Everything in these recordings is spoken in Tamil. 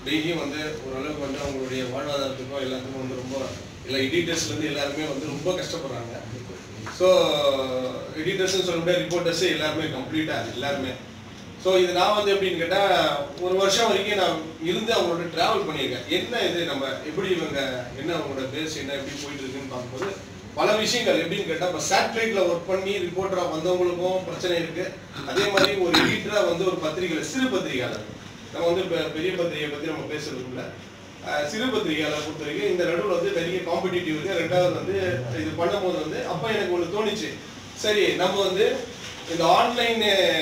டெய்லியும் வந்து ஓரளவுக்கு வந்து அவங்களுடைய வாழ்வாதாரத்துக்கும் எல்லாத்துக்கும் வந்து ரொம்ப எல்லா எடிட்டர்ஸ்லேருந்து எல்லாருமே வந்து ரொம்ப கஷ்டப்படுறாங்க ஸோ எடிட்டர்ஸ்னு சொல்ல முடியாது ரிப்போர்ட்டர்ஸ் எல்லாருமே கம்ப்ளீட்டாக எல்லாருமே ஸோ இது நான் வந்து எப்படின்னு கேட்டால் ஒரு வருஷம் வரைக்கும் நான் இருந்து அவங்களோட ட்ராவல் பண்ணியிருக்கேன் என்ன இது நம்ம எப்படி இவங்க என்ன அவங்களோட பேஸ் என்ன எப்படி போயிட்டு இருக்குன்னு பார்க்கும்போது பல விஷயங்கள் எப்படின்னு கேட்டால் இப்போ சேட்டலைட்டில் ஒர்க் பண்ணி ரிப்போர்ட்டராக வந்தவங்களுக்கும் பிரச்சனை இருக்கு அதே மாதிரி ஒரு எடிட்டராக வந்து ஒரு பத்திரிகையில் சிறு பத்திரிகையாளர் நம்ம வந்து இப்போ பெரிய பத்திரிகை பற்றி நம்ம பேசுறதுக்குள்ள அஹ், சிறு பத்திரிகையாளர் பொறுத்த வரைக்கும் இந்த நடுவில் வந்து நிறைய காம்படிட்டிவ் இருக்கு ரெண்டாவது வந்து இது பண்ணும்போது வந்து அப்போ எனக்கு ஒன்று தோணுச்சு சரி நம்ம வந்து இந்த ஆன்லைன்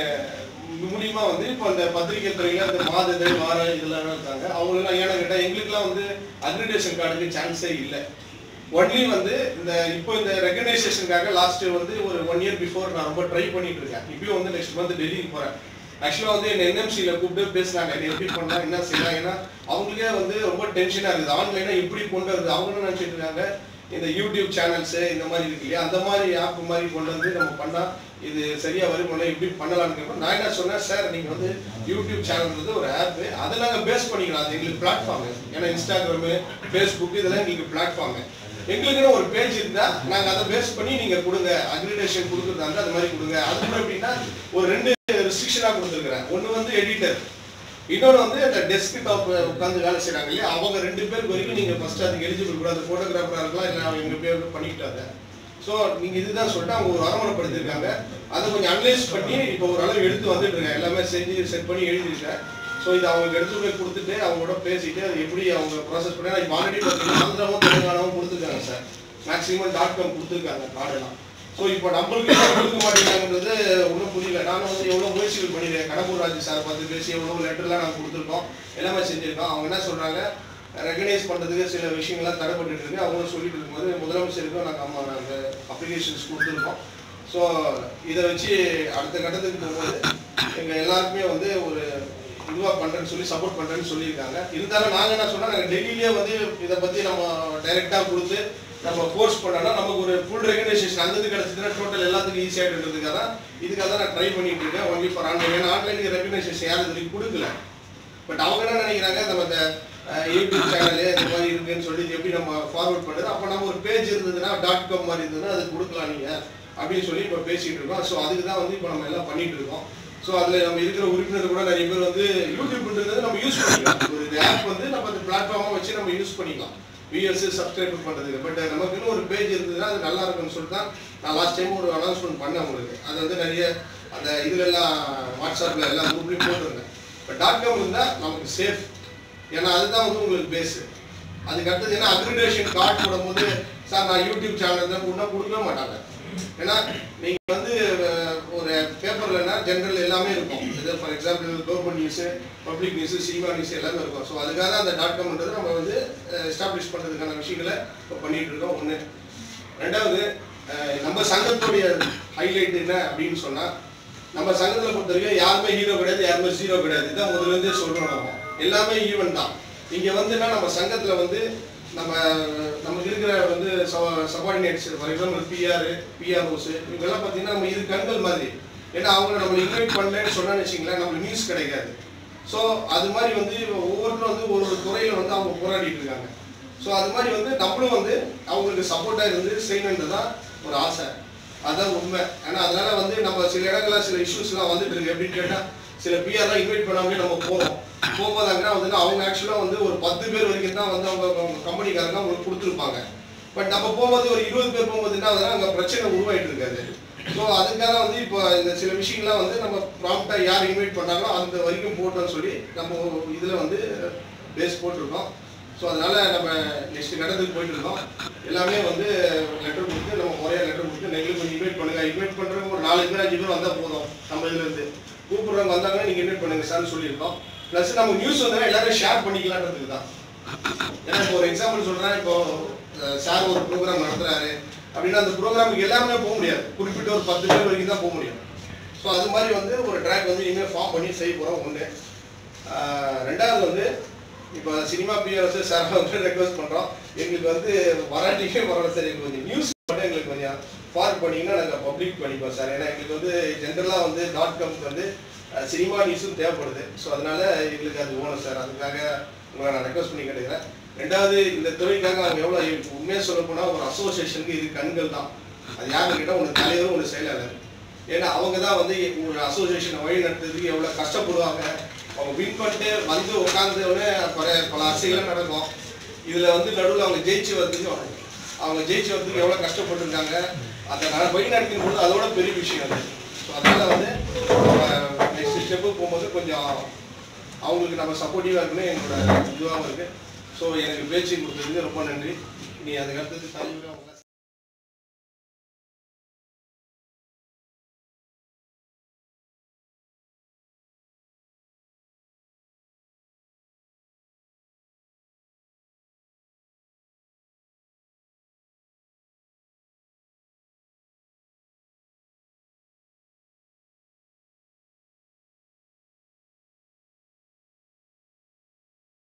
மூலியமா வந்து இப்போ அந்த பத்திரிகை துறையில அந்த மாத இதழ் வார இதெல்லாம் இருக்காங்க அவங்களுக்குலாம் ஏன்னு கேட்டால் எங்களுக்குலாம் வந்து அக்ரிடேஷன் கார்டுக்கு சான்ஸே இல்லை ஒன்லி வந்து இந்த இப்போ இந்த ரெகனைசேஷனுக்காக லாஸ்ட் வந்து ஒரு ஒன் இயர் பிஃபோர் நான் ரொம்ப ட்ரை பண்ணிட்டு இருக்கேன் இப்பயும் வந்து நெக்ஸ்ட் மந்த் டெல்லிக்கு போறேன் ஆக்சுவலாக வந்து என்ன என்எம்சியில கூப்பிட்டு பேசுனாங்க என்ன எப்படி பண்ணலாம் என்ன செய்யலாம் ஏன்னா அவங்களுக்கே வந்து ரொம்ப டென்ஷனாக இருக்குது ஆன்லைனாக எப்படி கொண்டு வருது அவங்க என்ன நினச்சிட்டு இருக்காங்க இந்த யூடியூப் சேனல்ஸ் இந்த மாதிரி இருக்கு இல்லையா அந்த மாதிரி ஆப் மாதிரி கொண்டு வந்து நம்ம பண்ணா இது சரியா வருமானம் எப்படி பண்ணலாம்னு கேட்போம் நான் என்ன சொன்னேன் சார் நீங்க வந்து யூடியூப் சேனல்ன்றது ஒரு ஆப் அதை நாங்க பேஸ் பண்ணிக்கலாம் அது எங்களுக்கு பிளாட்ஃபார்ம் ஏன்னா இன்ஸ்டாகிராமு ஃபேஸ்புக் இதெல்லாம் எங்களுக்கு பிளாட்ஃபார்ம் எங்களுக்குன்னு ஒரு பேஜ் இருந்தா நாங்க அதை பேஸ் பண்ணி நீங்க கொடுங்க அக்ரிடேஷன் கொடுக்குறதா இருந்தா அது மாதிரி கொடுங்க அது கூட எப்படின்னா ஒரு ரெண்டு ரெஸ்ட்ரிக்ஷனா கொடுத்துருக்கிறேன் ஒன்னு வந்து எடிட்டர் இன்னொன்று வந்து அந்த டெஸ்க் டாப் உட்காந்து வேலை செய்றாங்க இல்லையா அவங்க ரெண்டு பேருக்கு வரைக்கும் நீங்கள் ஃபர்ஸ்ட் அதுக்கு எலிஜிபிள் கூட அந்த ஃபோட்டோகிராஃபராக இருக்கலாம் இல்லை அவங்க எங்கள் பேர் பண்ணிக்கிட்டாங்க ஸோ நீங்கள் இதுதான் சொல்லிட்டு அவங்க ஒரு அரவணைப்படுத்திருக்காங்க அதை கொஞ்சம் அனலைஸ் பண்ணி இப்போ ஒரு அளவு எடுத்து வந்துட்டு இருக்கேன் எல்லாமே செஞ்சு செட் பண்ணி எழுதிருக்கேன் ஸோ இது அவங்க எடுத்து போய் கொடுத்துட்டு அவங்களோட பேசிட்டு அது எப்படி அவங்க ப்ராசஸ் பண்ணி இப்போ ஆல்ரெடி பார்த்தீங்கன்னா ஆந்திராவும் தெலுங்கானாவும் கொடுத்துருக்காங்க சார் மேக்ஸிமம் டாட் காம் கொடுத்துருக்காங்க கார்டெல்லாம் ஸோ இப்போ நம்மளுக்கு ஏன் கொடுக்க மாட்டேங்கிறாங்கன்றது ஒன்றும் புரியல நானும் வந்து எவ்வளோ முயற்சிகள் பண்ணியிருக்கேன் கடம்பூர் ராஜு சார் பார்த்து பேசி எவ்வளோ லெட்டர்லாம் நாங்கள் கொடுத்துருக்கோம் எல்லாமே செஞ்சுருக்கோம் அவங்க என்ன சொல்கிறாங்க ரெகனைஸ் பண்ணுறதுக்கு சில விஷயங்கள்லாம் தடைப்பட்டு இருக்கு அவங்களும் சொல்லிட்டு இருக்கும்போது முதலமைச்சருக்கும் நாங்கள் அம்மா நாங்கள் அப்ளிகேஷன்ஸ் கொடுத்துருக்கோம் ஸோ இதை வச்சு அடுத்த கட்டத்துக்கு போகும்போது எங்கள் எல்லாருக்குமே வந்து ஒரு இதுவாக பண்ணுறேன்னு சொல்லி சப்போர்ட் பண்ணுறேன்னு சொல்லியிருக்காங்க இருந்தாலும் நாங்கள் என்ன சொன்னால் நாங்கள் டெல்லியிலே வந்து இதை பற்றி நம்ம டைரெக்டாக கொடுத்து நம்ம கோர்ஸ் பண்ணோம்னா நமக்கு ஒரு ஃபுல் ரெகனைசேஷன் அந்த இது கிடச்சதுன்னா டோட்டல் எல்லாத்துக்கும் ஈஸியாகிட்டுறதுக்காக தான் இதுக்காக தான் நான் ட்ரை பண்ணிட்டு இருக்கேன் ஒன்லி ஃபார் ஆன்லைன் ஏன்னா ஆன்லைனுக்கு ரெகனைசேஷன் யாரும் இது வரைக்கும் கொடுக்கல பட் அவங்க என்ன நினைக்கிறாங்க நம்ம இந்த அஹ், யூடியூப் சேனலு இந்த மாதிரி இருக்குன்னு சொல்லி இது எப்படி நம்ம ஃபார்வர்ட் பண்ணுறது அப்போ நம்ம ஒரு பேஜ் இருந்ததுன்னா டாட் காம் மாதிரி இருந்ததுன்னா அது கொடுக்கலாம் நீங்கள் அப்படின்னு சொல்லி இப்போ பேசிட்டு இருக்கோம் ஸோ அதுக்கு தான் வந்து இப்போ நம்ம எல்லாம் பண்ணிட்டு இருக்கோம் ஸோ அதில் நம்ம இருக்கிற உறுப்பினர் கூட நிறைய பேர் வந்து யூடியூப்ன்றது நம்ம யூஸ் பண்ணிக்கலாம் ஒரு இது ஆப் வந்து நம்ம அந்த பிளாட்ஃபார்மாக வச்சு நம்ம யூஸ் பண்ணிக்கலாம் வியூஎஸ் சப்ஸ்கிரைப் பண்ணுறதுக்கு பட் நமக்குன்னு ஒரு பேஜ் இருந்ததுன்னா அது நல்லா இருக்கும்னு சொல்லிட்டு தான் நான் லாஸ்ட் டைம் ஒரு அனௌன்ஸ்மெண்ட் பண்ணேன் உங்களுக்கு அது வந்து நிறைய அந்த இதுல எல்லாம் வாட்ஸ்அப்பில் எல்லா குரூப்லையும் போட்டிருந்தேன் பட் டாட் காம் இருந்தால் நமக்கு சேஃப் ஏன்னா அதுதான் வந்து உங்களுக்கு பேஸு அதுக்கு அடுத்தது ஏன்னா அக்ரிடேஷன் கார்டு போடும்போது சார் நான் யூடியூப் சேனல் தான் கொடுனா கொடுக்கவே மாட்டாங்க ஏன்னா நீங்க வந்து அஹ், ஒரு பேப்பர்லனா ஜென்ரல் எல்லாமே இருக்கும் இது for example government news public news cinema news எல்லாமே இருக்கும் ஸோ அதுக்காக தான் அந்த டாட் காம்ன்றது நம்ம வந்து எஸ்டாப்ளிஷ் பண்ணுறதுக்கான விஷயங்களை இப்போ பண்ணிட்டு இருக்கோம் ஒன்று ரெண்டாவது அஹ், நம்ம சங்கத்துடைய ஹைலைட் என்ன அப்படின்னு சொன்னா நம்ம சங்கத்துல பொறுத்த வரைக்கும் யாருமே ஹீரோ கிடையாது யாருமே ஜீரோ கிடையாது இதான் முதல்ல இருந்தே சொல்றோம் நம்ம எல்லாமே ஈவன் தான் இங்க வந்துன்னா நம்ம சங்கத்துல வந்து நம்ம நமக்கு இருக்கிற வந்து subordinates for example PR PROs இவங்கெல்லாம் பார்த்தீங்கன்னா நம்ம இது கண்கள் மாதிரி ஏன்னா அவங்க நம்மளை இன்வைட் பண்ணலன்னு சொன்னான்னு வச்சுங்களேன் நம்மளுக்கு நியூஸ் கிடைக்காது ஸோ அது மாதிரி வந்து ஒவ்வொருத்தரும் வந்து ஒரு ஒரு துறையில வந்து அவங்க போராடிட்டு இருக்காங்க ஸோ அது மாதிரி வந்து நம்மளும் வந்து அவங்களுக்கு சப்போர்ட்டாக இருந்து செய்யணுன்றது தான் ஒரு ஆசை அதான் உண்மை ஏன்னா அதனால வந்து நம்ம சில இடங்கள்ல சில இஷ்யூஸ்லாம் வந்துட்டு இருக்கு எப்படின்னு கேட்டால் சில பிஆர்லாம் இன்வைட் பண்ணாமலே நம்ம போகிறோம் போகும்போதாங்கன்னா வந்து அவங்க ஆக்சுவலாக வந்து ஒரு பத்து பேர் வரைக்கும் தான் வந்து அவங்க அவங்க கம்பெனிக்காரங்க அவங்களுக்கு கொடுத்துருப்பாங்க பட் நம்ம போகும்போது ஒரு இருபது பேர் போகும்போது என்ன ஆகுதுன்னா அங்கே பிரச்சனை உருவாயிட்டு இருக்காது ஸோ அதுக்காக வந்து இப்போ இந்த சில விஷயங்கள்லாம் வந்து நம்ம ப்ராம்ப்டாக யார் இன்வைட் பண்ணாங்களோ அந்த வரைக்கும் போட்டோம்னு சொல்லி நம்ம இதில் வந்து பேஸ் போட்டிருக்கோம் ஸோ அதனால நம்ம நெக்ஸ்ட் கட்டத்துக்கு போயிட்டு இருக்கோம் எல்லாமே வந்து லெட்டர் கொடுத்து நம்ம முறையாக லெட்டர் கொடுத்து நெகிழ் கொஞ்சம் இன்வைட் பண்ணுங்க இன்வைட் பண்ணுறவங்க ஒரு நாலு பேர் அஞ்சு பேர் வந்தால் போதும் நம்ம இதுல இருந்து கூப்பிடுறவங்க வந்தாங்கன்னா நீங்கள் இன்வைட் பண்ணுங்க சார்னு சொல்லியிருக்கோம் ப்ளஸ் நம்ம நியூஸ் வந்தால் எல்லாரும் ஷேர் பண்ணிக்கலான்றதுக்கு தான் ஏன்னா இப்போ ஒரு எக்ஸாம்பிள் சொல்றேன் இப்போ சார் ஒரு ப்ரோக்ராம் நடத்துறாரு அப்படின்னா அந்த ப்ரோக்ராமுக்கு எல்லாருமே போக முடியாது குறிப்பிட்ட ஒரு பத்து பேர் வரைக்கும் தான் போக முடியும் ஸோ அது மாதிரி வந்து ஒரு ட்ராக் வந்து இனிமேல் ஃபார்ம் பண்ணி செய்ய போகிறோம் ஒன்று ரெண்டாவது வந்து இப்போ சினிமா பிஆர்எஸ் சார் வந்து ரெக்வஸ்ட் பண்ணுறோம் எங்களுக்கு வந்து வராட்டிக்கே பரவாயில்ல சார் எங்களுக்கு கொஞ்சம் நியூஸ் மட்டும் எங்களுக்கு கொஞ்சம் ஃபார்வர்ட் பண்ணிங்கன்னா நாங்கள் பப்ளிக் பண்ணிப்போம் சார் ஏன்னா எங்களுக்கு வந்து ஜென்ரலாக வந்து டாட் காம்க்கு வந்து சினிமா நியூஸும் தேவைப்படுது ஸோ அதனால எங்களுக்கு அது வேணும் சார் அதுக்காக உங்களை நான் ரெக்வஸ்ட் பண்ணி கேட்டுக்கிறேன் ரெண்டாவது இந்த துறைக்காக அவங்க எவ்வளோ உண்மையாக சொல்ல போனால் ஒரு அசோசியேஷனுக்கு இது கண்கள் தான் அது யாருன்னு கேட்டால் ஒன்று தலைவர் ஒன்று செயலாளர் ஏன்னா அவங்க தான் வந்து ஒரு அசோசியேஷனை வழி நடத்துறதுக்கு எவ்வளோ கஷ்டப்படுவாங்க அவங்க வின் பண்ணிட்டு வந்து உட்காந்துடனே பல பல அரசியலாம் நடக்கும் இதில் வந்து நடுவில் அவங்க ஜெயிச்சு வரதுக்கு அவங்க ஜெயிச்சு வரதுக்கு எவ்வளோ கஷ்டப்பட்டுருக்காங்க அதை நான் வழி நடத்தும் போது அதோட பெரிய விஷயம் அது ஸோ அதனால் வந்து நெக்ஸ்ட் ஸ்டெப்பு போகும்போது கொஞ்சம் அவங்களுக்கு நம்ம சப்போர்ட்டிவாக இருக்கணும் என்னோட இதுவாகவும் இருக்குது ஸோ எனக்கு பேச்சு கொடுத்ததுக்கு ரொம்ப நன்றி நீ அதுக்கு அடுத்தது தலைவராக அவங்க